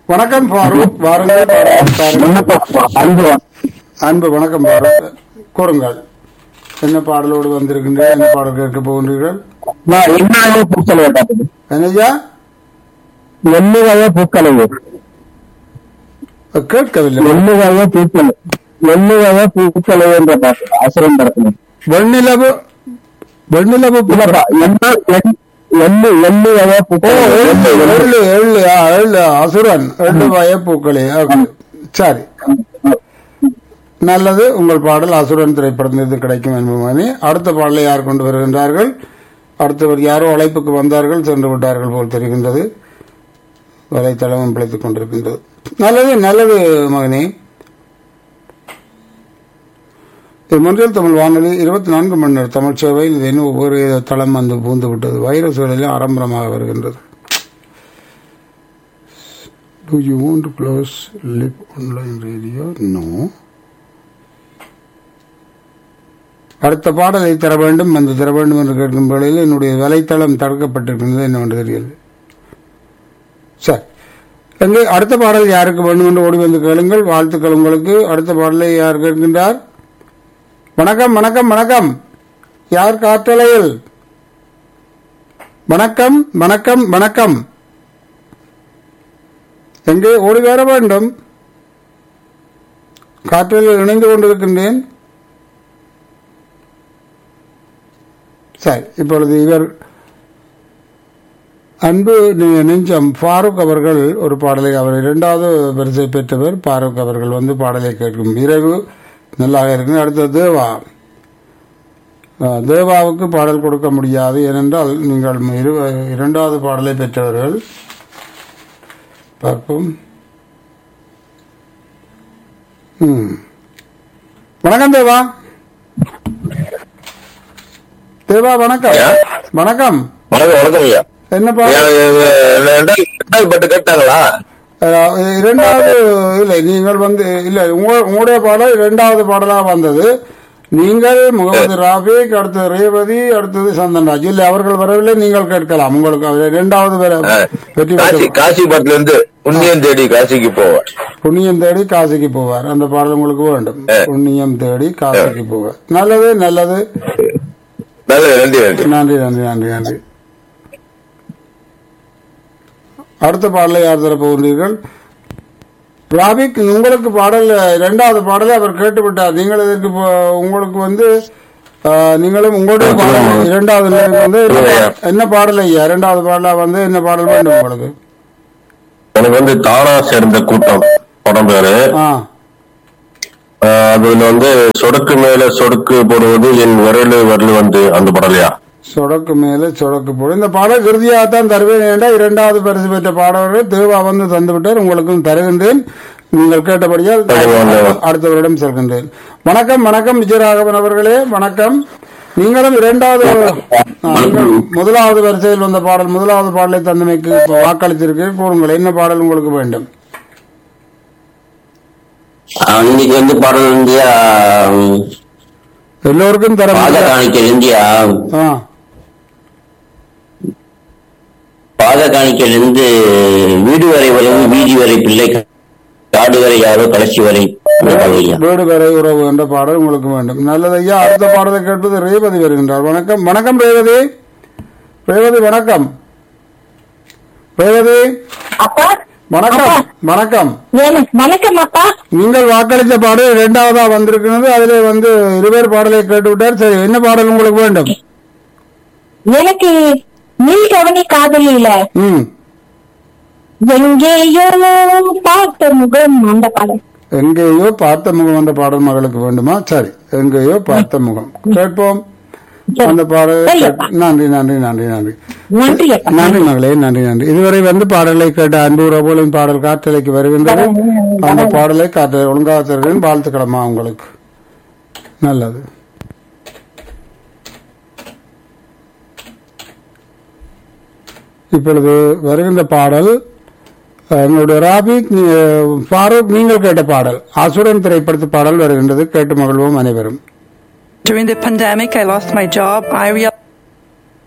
வணக்கம் ஃபாரூக் வாருங்கள் பாடல் பாருங்கள். அன்பு அன்பு வணக்கம் ஃபாரூக் கூறுங்கள் என்ன பாடலோடு வந்திருக்கின்றீர்கள் என்ன பாடல் கேட்க போகின்றீர்கள் நான் எண்ணுவகை பூக்கலையை பார்த்தது என்னையா எண்ணுவகை பூக்கலைவு கேட்கவில்லை எண்ணுவகை பூக்கலை எண்ணுவகை பூக்கலை என்ற பாட்டு அசுரன் படத்துல வெண்ணிலவு வெண்ணிலவு இல்லப்பா எண்ணு எண்- எண்ணு எண்ணுவகை ஓ பூக்கலை எள்ளு எள்ளு எள்ளு ஆ, எள்ளு அசுரன் எள்ளு வய பூக்களே ஓகே. சரி நல்லது உங்கள் பாடல் அசுரன் திரைப்படத்திலிருந்து கிடைக்கும் என்பது அடுத்த பாடலை யார் கொண்டு வருகின்றார்கள் அடுத்தவர் யாரோ அழைப்புக்கு வந்தார்கள் சென்று விட்டார்கள் போல் தெரிகின்றது வலைத்தளமும் பிழைத்துக் கொண்டிருக்கின்றது நல்லது நல்லது மகனே இது மொன்றியல் தமிழ் வானொலி இருபத்தி நான்கு மணி நேரம் தமிழ் சேவையில் இது இன்னும் ஒவ்வொரு தளம் வந்து பூந்து விட்டது வைரஸ்களிலும் ஆரம்பரமாக வருகின்றது Do you want to close live online radio? No. அடுத்த பாடலை தர வேண்டும் வந்து தர வேண்டும் என்று கேட்கும் வேளையில் என்னுடைய வலைத்தளம் தடுக்கப்பட்டிருக்கின்றது என்னவென்று தெரியல சரி எங்கே அடுத்த பாடல் யாருக்கு வேண்டும் என்று ஓடி வந்து கேளுங்கள் வாழ்த்துக்கள் உங்களுக்கு அடுத்த பாடலை யார் கேட்கின்றார் வணக்கம் வணக்கம் வணக்கம் யார் காற்றலையில் வணக்கம் வணக்கம் வணக்கம் எங்கே ஓடி வர வேண்டும் காற்றில் இணைந்து கொண்டிருக்கின்றேன் சரி இப்பொழுது இவர் அன்பு நெ- நெஞ்சம் ஃபாரூக் அவர்கள் ஒரு பாடலை அவர் இரண்டாவது வரிசை பெற்றவர் ஃபாரூக் அவர்கள் வந்து பாடலை கேட்கும் விரைவு நல்லாக இருக்கு அடுத்தது தேவா அஹ், தேவாவுக்கு பாடல் கொடுக்க முடியாது ஏனென்றால் நீங்கள் இரு- இரண்டாவது பாடலை பெற்றவர்கள் பார்ப்போம் ம். வணக்கம் தேவா தேவா வணக்கம் ஐயா. வணக்கம் வணக்கம் வணக்கம் ஐயா என்ன பாடல் ஐயா, இது ரெண்டாவது ரெண்டாவது பட்டு கேட்டாங்களா அஹ், இரண்டாவது இல்லை நீங்கள் வந்து இல்லை உங்க- உங்களுடைய பாடல் இரண்டாவது பாடலாக வந்தது நீங்கள் முகமது ராபிக் அடுத்தது ரேவதி அடுத்தது சந்தன்ராஜ் இல்லை அவர்கள் வரவில்லை நீங்கள் கேட்கலாம் உங்களுக்கு அவர் இரண்டாவது வர- வெற்றி காசி பெற்ற காசி பட்டுல இருந்து புண்ணியம் தேடி காசிக்கு போவேன் புண்ணியம் தேடி காசிக்கு போவார் அந்த பாடல் உங்களுக்கு வேண்டும் புண்ணியம் தேடி காசிக்கு போவார் நல்லது நல்லது நல்லது நன்றி நன்றி நன்றி நன்றி நன்றி நன்றி அடுத்த பாடலை யார் தர போகின்றீர்கள் ராபிக் உங்களுக்கு பாடல் இரண்டாவது பாடலை அவர் கேட்டுவிட்டார் நீங்கள் இதற்கு போ- உங்களுக்கு வந்து ஆ, நீங்களும் உங்களுடைய பாடல் இரண்டாவது நிலைக்கு வந்து என்ன பாடல் ஐயா இரண்டாவது பாடலா வந்து என்ன பாடல் வேண்டும் உங்களுக்கு எனக்கு வந்து தானா சேர்ந்த கூட்டம் படம் பேரு ஆ ஆஹ் அதுல வந்து சொடுக்கு மேல சொடுக்கு போடுவது என் விரலு விரலு வந்து அந்த படலையா சொடக்கு மேல சொடக்கு போடு இந்த பாடல் இறுதியாகத்தான் தருவேன் என்றால் இரண்டாவது பரிசு பெற்ற பாடல்கள் தேவா வந்து தந்துவிட்டார் உங்களுக்கும் தருகின்றேன் நீங்கள் கேட்டபடியால் அடுத்தவரிடம் செல்கின்றேன் வணக்கம் வணக்கம் விஜயராகவன் அவர்களே வணக்கம் நீங்களும் இரண்டாவது ஆ, நீங்கள் முதலாவது வரிசையில் வந்த பாடல் முதலாவது பாடலை தந்தமைக்கு வாக்களித்திருக்கேன் கூறுங்கள் என்ன பாடல் உங்களுக்கு வேண்டும் இன்னைக்கு வந்து பாடல் இந்தியா எல்லோருக்கும் தர பாத முடியாது. காணிக்கல் இந்தியா ஆ பாத காணிக்கல் இருந்து வீடு வரை வரும் வீதி வரை பிள்ளை காடு வரை யாரோ கடைசி வரை அந்த பாடல் ஐயா. வீடு வரை உறவு என்ற பாடல் உங்களுக்கு வேண்டும் நல்லது ஐயா அடுத்த பாடலை கேட்பது ரேவதி வருகின்றார் வணக்கம் வணக்கம் ரேவதி ரேவதி வணக்கம் ரேவதி அப்பா வணக்கம் வணக்கம் ஏன் வணக்கம் அப்பா நீங்கள் வாக்களித்த பாடல் இரண்டாவதா வந்திருக்கிறது அதிலே வந்து இருவர் பாடலை கேட்டு விட்டார் சரி என்ன பாடல் உங்களுக்கு வேண்டும் எனக்கு நீல் கவனி காதலியில ம் எங்கேயோ பார்த்த முகம் அந்த பாடல் எங்கேயோ பார்த்த முகம் அந்த பாடல் மகளுக்கு வேண்டுமா சரி எங்கேயோ பார்த்த முகம் கேட்போம் அந்த பாடலை கேட்- நன்றி நன்றி நன்றி நன்றி நன்றி அப்பா நன்றி மகளே நன்றி நன்றி இதுவரை வந்து பாடலை கேட்ட அன்பு ரபோலின் பாடல் காற்றலைக்கு வருகின்றது அந்த பாடலை காற்றை ஒழுங்காக தருகிறேன் வாழ்த்துக்கிழமா உங்களுக்கு நல்லது இப்பொழுது வருகின்ற பாடல் அஹ், எங்களுடைய ராபிக் நீ- ஃபாரூக் நீங்கள் கேட்ட பாடல் அசுரன் திரைப்படத்து பாடல் வருகின்றது கேட்டு மகிழ்வோம் அனைவரும் During the pandemic, I lost my job. I realized